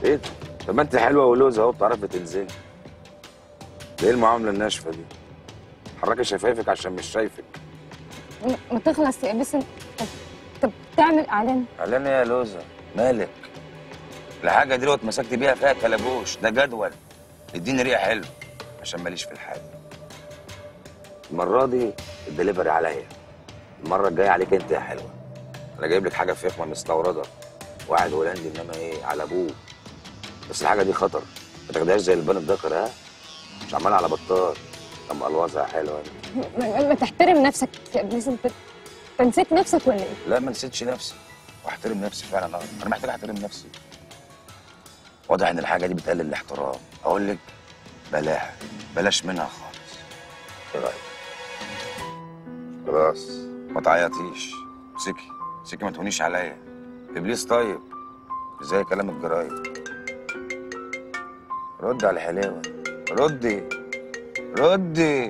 ايه ده؟ طب ما انت حلوه ولوزه اهو بتعرفي تنزلي ايه المعامله الناشفه دي؟ حركي شفايفك عشان مش شايفك م- ما تخلص يا بس انت طب تعمل اعلان اعلان ايه يا لوزه؟ مالك؟ الحاجه دي لو اتمسكت بيها فيها كلبوش ده جدول اديني ريقه حلو عشان ماليش في الحاجه المره دي الدليفري عليا المره الجايه عليك انت يا حلوه انا جايب لك حاجه فخمه مستورده واحد هولندي انما ايه على ابوه بس الحاجه دي خطر ما تاخدهاش زي البان الدكر ها مش عمال على بطال طب الوازها حلوه ما, ما تحترم نفسك يا ابليس انت انت نسيت نفسك ولا ايه؟ لا ما نسيتش نفسي واحترم نفسي فعلا اه انا محتاج احترم نفسي واضح ان الحاجه دي بتقلل الاحترام اقول لك بلاها بلاش منها خالص ايه رايك خلاص ما تعيطيش امسكي امسكي ما تهونيش عليا ابليس طيب زي كلام الجرايد رد على الحلاوه ردي ردي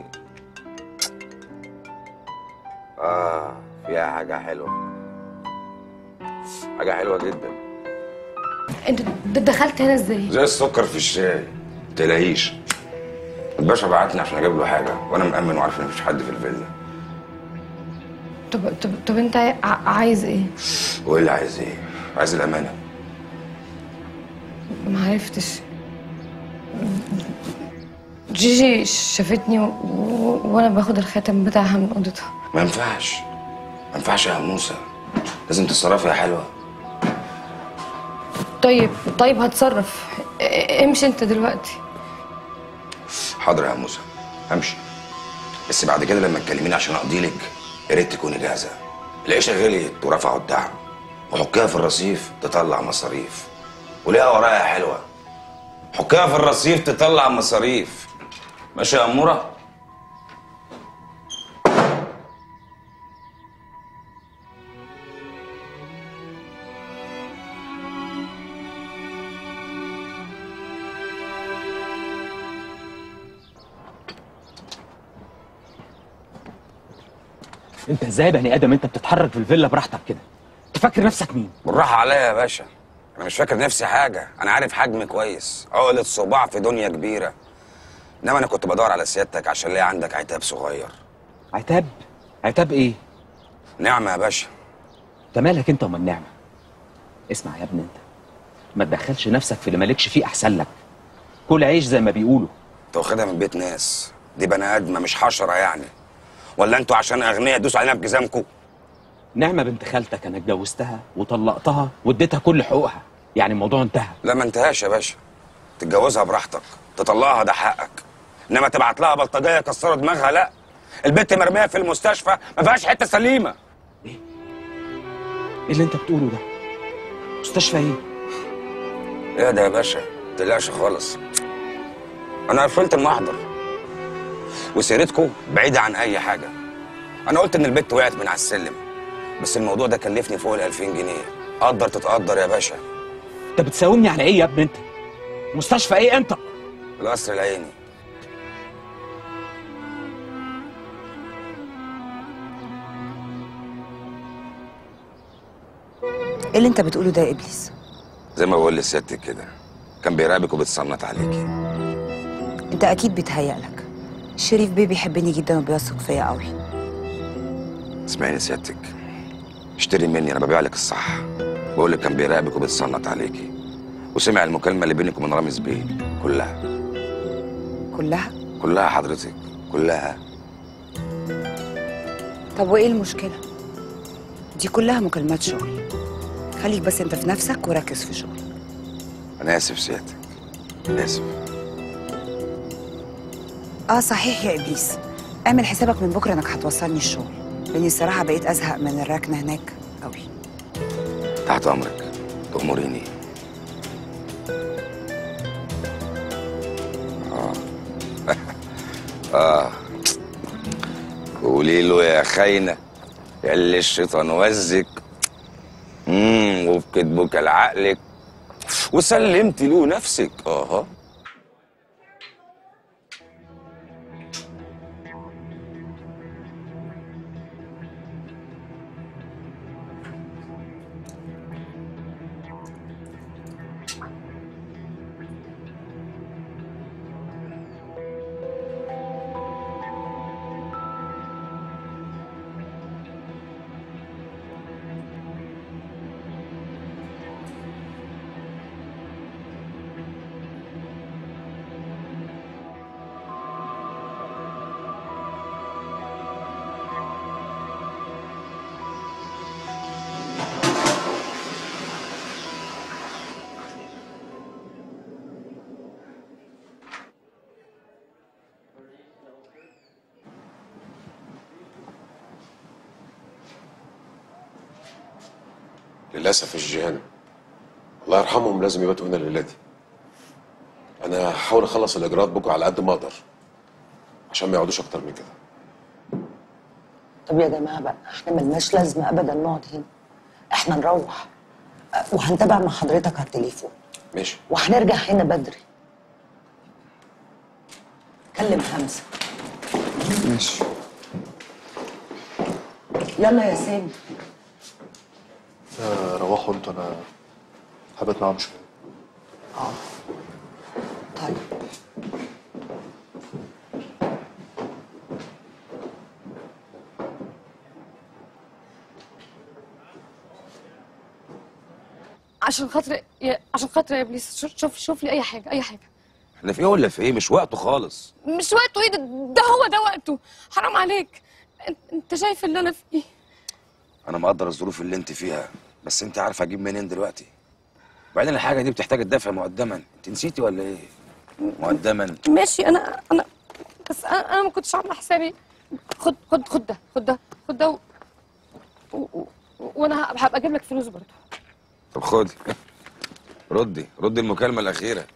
اه فيها حاجه حلوه حاجه حلوه جدا انت د- دخلت هنا ازاي؟ زي السكر في الشاي ما تلاقيش الباشا بعتني عشان اجيب له حاجه وانا مأمن وعارف ان مفيش حد في الفيلا طب طب طب انت عاي- ع- عايز ايه؟ وايه اللي عايز ايه عايز الامانه ما عرفتش جيجي شافتني و... و... وانا باخد الخاتم بتاعها من اوضتها ما ينفعش ما ينفعش يا موسى لازم تتصرفي يا حلوه طيب طيب هتصرف ا- امشي انت دلوقتي حاضر يا موسى همشي بس بعد كده لما تكلميني عشان اقضي لك يا ريت تكوني جاهزه العيشه غليت ورفعوا الدعم وحكيها في الرصيف تطلع مصاريف وليها ورايا حلوه حكيها في الرصيف تطلع مصاريف ماشي يا اموره انت ازاي بني ادم انت بتتحرك في الفيلا براحتك كده تفكر نفسك مين بالراحه عليا يا باشا انا مش فاكر نفسي حاجه انا عارف حجمي كويس عقله صباع في دنيا كبيره انما انا كنت بدور على سيادتك عشان ليا عندك عتاب صغير عتاب عتاب ايه نعمه يا باشا انت مالك انت وما النعمه اسمع يا ابني انت ما تدخلش نفسك في اللي مالكش فيه احسن لك كل عيش زي ما بيقولوا انت واخدها من بيت ناس دي بني ادمه مش حشره يعني ولا انتوا عشان اغنياء دوسوا علينا بجزامكم نعمه بنت خالتك انا اتجوزتها وطلقتها واديتها كل حقوقها يعني الموضوع انتهى لا ما انتهاش يا باشا تتجوزها براحتك تطلقها ده حقك انما تبعت لها بلطجيه يكسروا دماغها لا البنت مرميه في المستشفى ما فيهاش حته سليمه ايه اللي انت بتقوله ده مستشفى ايه ايه ده يا باشا ما تقلقش خالص انا قفلت المحضر وسيرتكم بعيده عن اي حاجه انا قلت ان البت وقعت من على السلم بس الموضوع ده كلفني فوق ال 2000 جنيه قدر تتقدر يا باشا انت بتساومني على ايه يا ابني انت مستشفى ايه انت القصر العيني ايه اللي انت بتقوله ده يا ابليس زي ما بقول لسيادتك كده كان بيراقبك وبيتصنت عليكي انت اكيد بيتهيألك شريف بيه بيحبني جدا وبيثق فيا قوي اسمعيني سيادتك اشتري مني انا ببيع لك الصح بقول لك كان بيراقبك وبيتصنت عليكي وسمع المكالمه اللي بينك وبين رامز بيه كلها كلها كلها حضرتك كلها طب وايه المشكله دي كلها مكالمات شغل خليك بس انت في نفسك وركز في شغلك انا اسف سيادتك اسف اه صحيح يا ابليس اعمل حسابك من بكره انك هتوصلني الشغل لاني الصراحه بقيت ازهق من الركنه هناك قوي تحت امرك تأمريني اه اه قولي له يا خاينه يا اللي الشيطان وزك امم وبكدبك لعقلك وسلمت له نفسك اها للاسف الجيهان الله يرحمهم لازم يباتوا هنا الليله دي انا هحاول اخلص الاجراءات بكره على قد ما اقدر عشان ما يقعدوش اكتر من كده طب يا جماعه بقى احنا ملناش لازمه ابدا نقعد هنا احنا نروح أه، وهنتابع مع حضرتك على التليفون ماشي وهنرجع هنا بدري كلم حمزه ماشي يلا يا سامي آه، روحوا انتوا انا هبت معاهم شويه طيب عشان خاطر يا عشان خاطر يا ابليس شوف شوف, شوف لي اي حاجه اي حاجه احنا في ايه ولا في ايه مش وقته خالص مش وقته ايه ده, ده هو ده وقته حرام عليك انت, انت شايف اللي انا فيه انا مقدر الظروف اللي انت فيها بس انت عارفه اجيب منين دلوقتي وبعدين الحاجه دي بتحتاج الدفع مقدما انت نسيتي ولا ايه مقدما ماشي انا انا بس انا, أنا ما كنتش عامله حسابي خد خد خد ده خد ده خد ده و... و... و... وانا هبقى اجيب لك فلوس برضه طب خدي ردي ردي المكالمه الاخيره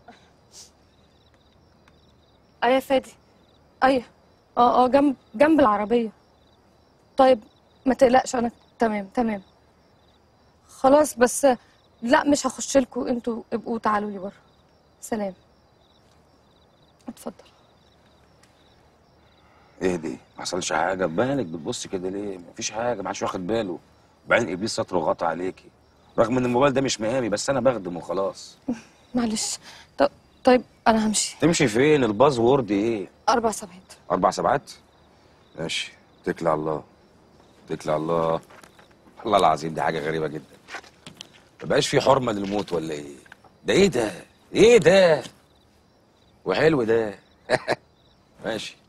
ايوه يا فادي ايوه اه اه جنب جنب العربيه طيب ما تقلقش انا تمام تمام خلاص بس لا مش هخش لكم انتوا ابقوا تعالوا لي بره سلام اتفضل ايه دي ما حصلش حاجه بالك بتبص كده ليه مفيش حاجه ما حدش واخد باله وبعدين ابليس سطره وغطى عليكي رغم ان الموبايل ده مش مهامي بس انا بخدم وخلاص معلش طب طيب انا همشي تمشي فين الباز وورد ايه اربع سبعات اربع سبعات ماشي اتكل على الله اتكل على الله الله العظيم دي حاجه غريبه جدا ما بقاش في حرمه للموت ولا ايه ده ايه ده ايه ده وحلو ده ماشي